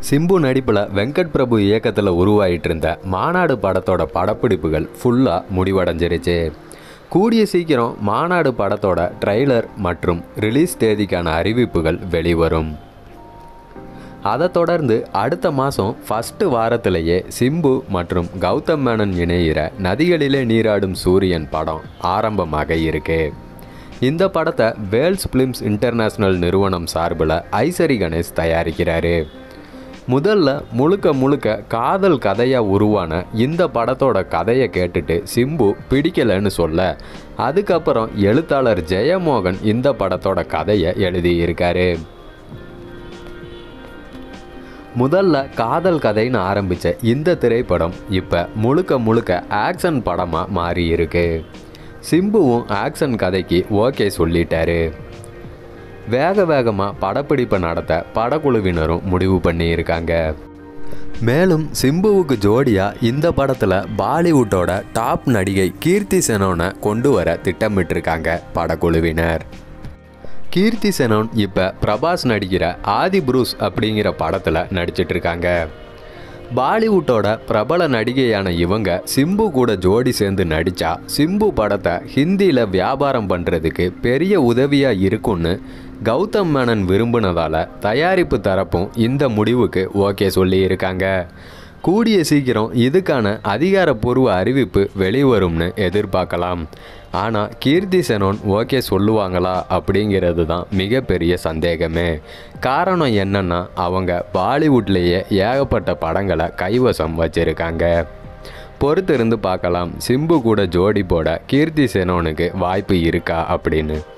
சிம்பு நடிப்பில் வெங்கட் பிரபு இயக்கத்தில் உருவாயிட்டு இருந்த மாநாடு படத்தோட படப்பிடிப்புகள் ஃபுல்லாக முடிவடைஞ்சிருச்சு கூடிய சீக்கிரம் மாநாடு படத்தோட ட்ரைலர் மற்றும் ரிலீஸ் தேதிக்கான அறிவிப்புகள் வெளிவரும் அதை தொடர்ந்து அடுத்த மாதம் ஃபஸ்ட்டு வாரத்திலேயே சிம்பு மற்றும் கௌதம் மேனன் இணையிற நதிகளிலே நீராடும் சூரியன் படம் ஆரம்பமாக இருக்கு இந்த படத்தை வேல்ஸ் ஃபிலிம்ஸ் இன்டர்நேஷ்னல் நிறுவனம் சார்பில் ஐசரி கணேஷ் தயாரிக்கிறாரு முதல்ல முழுக்க முழுக்க காதல் கதையாக உருவான இந்த படத்தோட கதையை கேட்டுட்டு சிம்பு பிடிக்கலைன்னு சொல்ல அதுக்கப்புறம் எழுத்தாளர் ஜெயமோகன் இந்த படத்தோட கதையை எழுதியிருக்காரு முதல்ல காதல் கதைன்னு ஆரம்பித்த இந்த திரைப்படம் இப்போ முழுக்க முழுக்க ஆக்ஷன் படமாக மாறி இருக்கு சிம்புவும் ஆக்ஷன் கதைக்கு ஓகே சொல்லிட்டாரு வேக வேகமாக படப்பிடிப்பை நடத்த படக்குழுவினரும் முடிவு பண்ணியிருக்காங்க மேலும் சிம்புவுக்கு ஜோடியாக இந்த படத்தில் பாலிவுட்டோட டாப் நடிகை கீர்த்தி செனோனை கொண்டு வர திட்டமிட்டிருக்காங்க படக்குழுவினர் கீர்த்தி செனோன் இப்போ பிரபாஸ் நடிக்கிற ஆதி புரூஸ் அப்படிங்கிற படத்தில் நடிச்சிட்டு இருக்காங்க பாலிவுட்டோட பிரபல நடிகையான இவங்க சிம்பு கூட ஜோடி சேர்ந்து நடித்தா சிம்பு படத்தை ஹிந்தியில் வியாபாரம் பண்ணுறதுக்கு பெரிய உதவியாக இருக்கும்னு கௌதம் மேனன் விரும்பினதால் தயாரிப்பு தரப்பும் இந்த முடிவுக்கு ஓகே சொல்லியிருக்காங்க கூடிய சீக்கிரம் இதுக்கான அதிகாரப்பூர்வ அறிவிப்பு வெளிவரும்னு எதிர்பார்க்கலாம் ஆனால் கீர்த்தி செனோன் ஓகே சொல்லுவாங்களா அப்படிங்கிறது தான் மிகப்பெரிய சந்தேகமே காரணம் என்னன்னா அவங்க பாலிவுட்லேயே ஏகப்பட்ட படங்களை கைவசம் வச்சிருக்காங்க பொறுத்திருந்து பார்க்கலாம் சிம்பு கூட ஜோடி போட கீர்த்தி செனோனுக்கு வாய்ப்பு இருக்கா அப்படின்னு